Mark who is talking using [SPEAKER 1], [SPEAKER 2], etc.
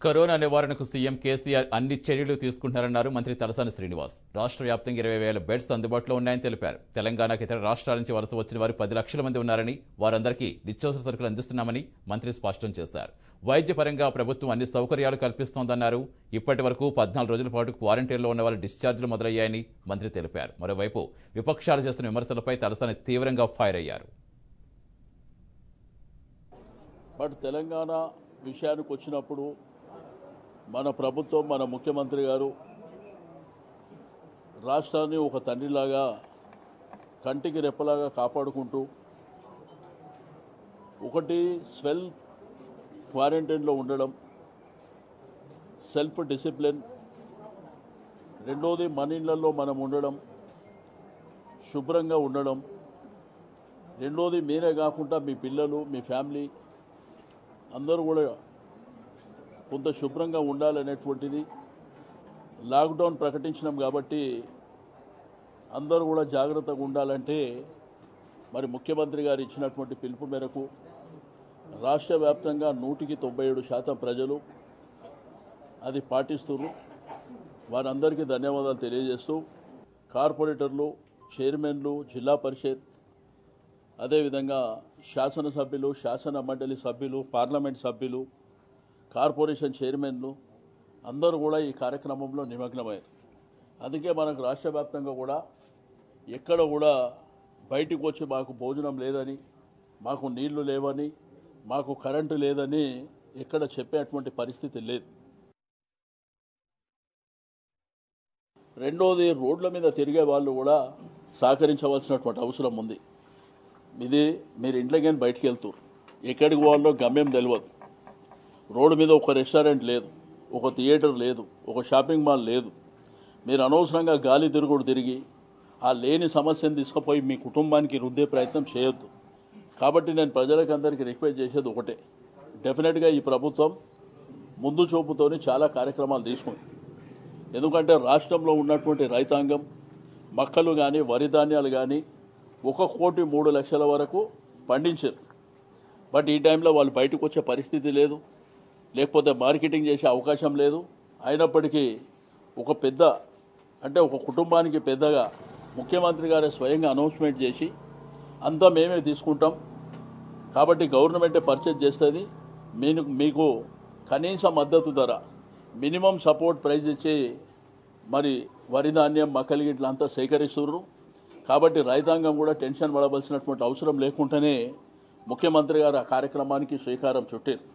[SPEAKER 1] corona నివారణకు CM KCR అన్ని చర్యలు తీసుకుంటున్నారన్నారు మంత్రి తలసాని శ్రీనివాస్ రాష్ట్ర వ్యాప్తంగా ఇరవై వేల బెడ్స్ అందుబాటులో ఉన్నాయని తెలిపారు తెలంగాణకు ఇతర రాష్ట్రాల నుంచి వలస వచ్చిన వారు పది లక్షల మంది ఉన్నారని వారందరికీ నిత్యావసర సరుకులు అందిస్తున్నామని మంత్రి స్పష్టం చేశారు వైద్యపరంగా ప్రభుత్వం అన్ని సౌకర్యాలు కల్పిస్తోందన్నారు ఇప్పటి వరకు పద్నాలుగు రోజుల పాటు క్వారంటైన్లో ఉన్న వాళ్ళ డిశ్చార్జీలు మొదలయ్యాయని మంత్రి తెలిపారు మరోవైపు విపక్షాలు చేస్తున్న విమర్శలపై తలసాని తీవ్రంగా ఫైర్ అయ్యారు
[SPEAKER 2] బట్ తెలంగాణ విషయానికి వచ్చినప్పుడు మన ప్రభుత్వం మన ముఖ్యమంత్రి గారు రాష్ట్రాన్ని ఒక తండ్రిలాగా కంటికి రెప్పలాగా కాపాడుకుంటూ ఒకటి స్వెల్ క్వారంటైన్లో ఉండడం సెల్ఫ్ డిసిప్లిన్ రెండోది మన ఇళ్లలో మనం ఉండడం శుభ్రంగా ఉండడం రెండోది మీరే కాకుండా మీ పిల్లలు మీ ఫ్యామిలీ అందరూ కూడా కొంత శుభ్రంగా ఉండాలనేటువంటిది లాక్డౌన్ ప్రకటించినాం కాబట్టి అందరూ కూడా జాగ్రత్తగా ఉండాలంటే మరి ముఖ్యమంత్రి గారు ఇచ్చినటువంటి పిలుపు మేరకు రాష్ట్ర వ్యాప్తంగా నూటికి తొంభై ఏడు శాతం ప్రజలు అది పాటిస్తున్నారు వారందరికీ ధన్యవాదాలు తెలియజేస్తూ కార్పొరేటర్లు చైర్మన్లు జిల్లా పరిషత్ అదేవిధంగా శాసనసభ్యులు శాసన మండలి సభ్యులు పార్లమెంట్ సభ్యులు కార్పొరేషన్ చైర్మన్లు అందరూ కూడా ఈ కార్యక్రమంలో నిమగ్నమయ్యారు అందుకే మనకు రాష్ట్ర వ్యాప్తంగా కూడా ఎక్కడ కూడా బయటికి వచ్చి మాకు భోజనం లేదని మాకు నీళ్లు లేవని మాకు కరెంటు లేదని ఎక్కడ చెప్పేటువంటి పరిస్థితి లేదు రెండోది రోడ్ల మీద తిరిగే వాళ్ళు కూడా సహకరించవలసినటువంటి అవసరం ఉంది ఇది మీరు ఇంట్లోకి బయటికి వెళ్తారు ఎక్కడికి పోవాలో గమ్యం తెలియదు రోడ్డు మీద ఒక రెస్టారెంట్ లేదు ఒక థియేటర్ లేదు ఒక షాపింగ్ మాల్ లేదు మీరు అనవసరంగా గాలి తిరుగుడు తిరిగి ఆ లేని సమస్యను తీసుకుపోయి మీ కుటుంబానికి రుద్దే ప్రయత్నం చేయొద్దు కాబట్టి నేను ప్రజలకు అందరికీ రిక్వెస్ట్ చేసేది ఒకటే డెఫినెట్గా ఈ ప్రభుత్వం ముందు చూపుతోని చాలా కార్యక్రమాలు తీసుకుంది ఎందుకంటే రాష్ట్రంలో ఉన్నటువంటి రైతాంగం మక్కలు కానీ వరి ధాన్యాలు కానీ ఒక కోటి మూడు లక్షల వరకు పండించారు బట్ ఈ టైంలో వాళ్ళు బయటకు వచ్చే పరిస్థితి లేదు లేకపోతే మార్కెటింగ్ చేసే అవకాశం లేదు అయినప్పటికీ ఒక పెద్ద అంటే ఒక కుటుంబానికి పెద్దగా ముఖ్యమంత్రి గారే స్వయంగా అనౌన్స్మెంట్ చేసి అంతా మేమే తీసుకుంటాం కాబట్టి గవర్నమెంటే పర్చేజ్ చేస్తుంది మీకు మీకు కనీస మద్దతు ధర మినిమం సపోర్ట్ ప్రైజ్ ఇచ్చి మరి వరి ధాన్యం మక్కలి గిట్ల అంతా సేకరిస్తున్నారు కాబట్టి రైతాంగం కూడా టెన్షన్ పడవలసినటువంటి అవసరం లేకుండానే ముఖ్యమంత్రి గారు ఆ కార్యక్రమానికి శ్రీకారం చుట్టారు